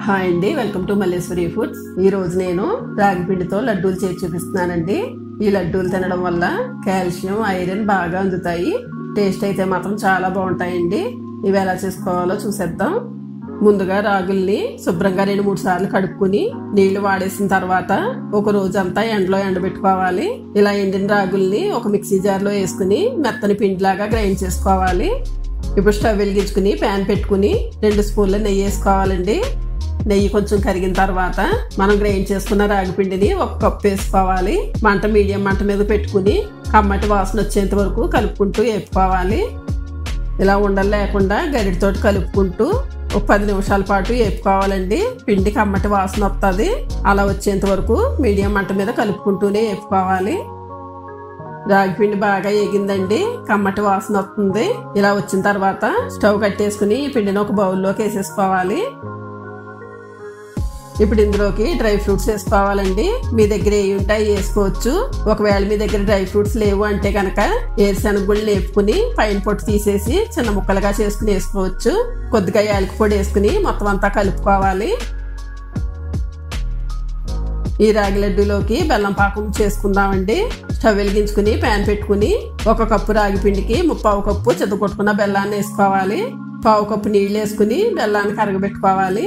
hi అండి welcome to Malleswari foods ఈ రోజు నేను రాగి పిండితో లడ్డూలు చేసి చూపిస్తున్నానండి ఈ లడ్డూలు తినడం వల్ల కాల్షియం ఐరన్ బాగా అందుతాయి టేస్ట్ అయితే మాత్రం చాలా బాగుంటాయండి ఇవి ఎలా చేసుకోవాలో చూసేద్దాం ముందుగా రాగుల్ని శుభ్రంగా రెండు మూడు సార్లు కడుక్కుని నీళ్లు వాడేసిన తర్వాత ఒక రోజంతా ఎండలో ఎండబెట్టుకోవాలి ఇలా ఎండిన రాగుల్ని ఒక మిక్సీ జార్లో వేసుకుని మెత్తని పిండిలాగా గ్రైండ్ చేసుకోవాలి ఇప్పుడు స్టవ్ వెలిగించుకుని ప్యాన్ పెట్టుకుని రెండు స్పూన్ల నెయ్యి వేసుకోవాలండి నెయ్యి కొంచెం కరిగిన తర్వాత మనం గ్రైండ్ చేసుకున్న రాగి పిండిని ఒక కప్పు వేసుకోవాలి మంట మీడియం మంట మీద పెట్టుకుని కమ్మటి వాసన వచ్చేంత వరకు కలుపుకుంటూ వేపుకోవాలి ఇలా ఉండలు లేకుండా గరిటితోటి కలుపుకుంటూ ఒక పది నిమిషాల పాటు వేపుకోవాలండి పిండి కమ్మటి వాసన వస్తుంది అలా వచ్చేంత వరకు మీడియం మంట మీద కలుపుకుంటూనే వేపుకోవాలి రాగి పిండి బాగా ఏగిందండి కమ్మటి వాసన వస్తుంది ఇలా వచ్చిన తర్వాత స్టవ్ కట్టేసుకుని ఈ పిండిని ఒక బౌల్లోకి వేసేసుకోవాలి ఇప్పుడు ఇందులోకి డ్రై ఫ్రూట్స్ వేసుకోవాలండి మీ దగ్గర ఏ ఉంటాయి వేసుకోవచ్చు ఒకవేళ మీ దగ్గర డ్రై ఫ్రూట్స్ లేవు అంటే కనుక ఏరుశనగ గుళ్ళు లేపుకుని పైన పొట్టు తీసేసి చిన్న ముక్కలుగా చేసుకుని వేసుకోవచ్చు కొద్దిగా యాలక పొడి వేసుకుని మొత్తం అంతా కలుపుకోవాలి ఈ రాగి లడ్డూలోకి బెల్లం పాకం చేసుకుందామండి స్టవ్ వెలిగించుకుని ప్యాన్ పెట్టుకుని ఒక కప్పు రాగి పిండికి ముప్పావు కప్పు చెత్తకొట్టుకున్న బెల్లాన్ని వేసుకోవాలి పావు కప్పు నీళ్ళు వేసుకుని బెల్లాన్ని కరగబెట్టుకోవాలి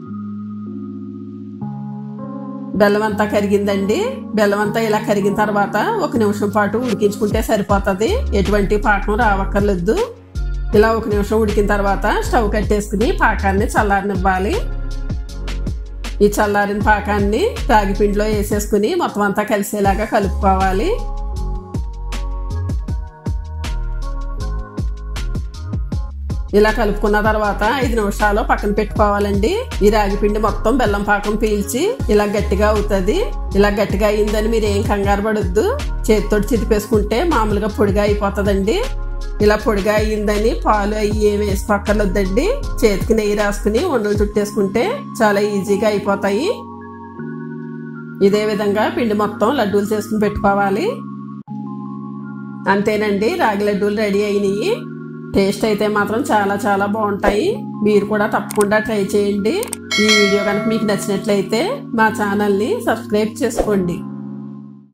బెల్లం అంతా కరిగిందండి బెల్లం అంతా ఇలా కరిగిన తర్వాత ఒక నిమిషం పాటు ఉడికించుకుంటే సరిపోతుంది ఎటువంటి పాకం రావక్కర్లేదు ఇలా ఒక నిమిషం ఉడికిన తర్వాత స్టవ్ కట్టేసుకుని పాకాన్ని చల్లారనివ్వాలి ఈ చల్లారిన పాకాన్ని రాగి పిండిలో వేసేసుకుని మొత్తం అంతా కలిసేలాగా కలుపుకోవాలి ఇలా కలుపుకున్న తర్వాత ఐదు నిమిషాలు పక్కన పెట్టుకోవాలండి ఈ రాగి పిండి మొత్తం బెల్లం పాకం పీల్చి ఇలా గట్టిగా అవుతుంది ఇలా గట్టిగా అయిందని మీరు ఏం కంగారు పడొద్దు చేతితో చితిపేసుకుంటే మామూలుగా పొడిగా అయిపోతుందండి ఇలా పొడిగా అయ్యిందని పాలు అవి ఏమి వేసుకోక్కర్లేదండి చేతికి నెయ్యి రాసుకుని వండలు చుట్టేసుకుంటే చాలా ఈజీగా అయిపోతాయి ఇదే విధంగా పిండి మొత్తం లడ్డూలు చేసుకుని పెట్టుకోవాలి అంతేనండి రాగి లడ్డూలు రెడీ అయినాయి టేస్ట్ అయితే మాత్రం చాలా చాలా బాగుంటాయి మీరు కూడా తప్పకుండా ట్రై చేయండి ఈ వీడియో కనుక మీకు నచ్చినట్లయితే మా ఛానల్ని సబ్స్క్రైబ్ చేసుకోండి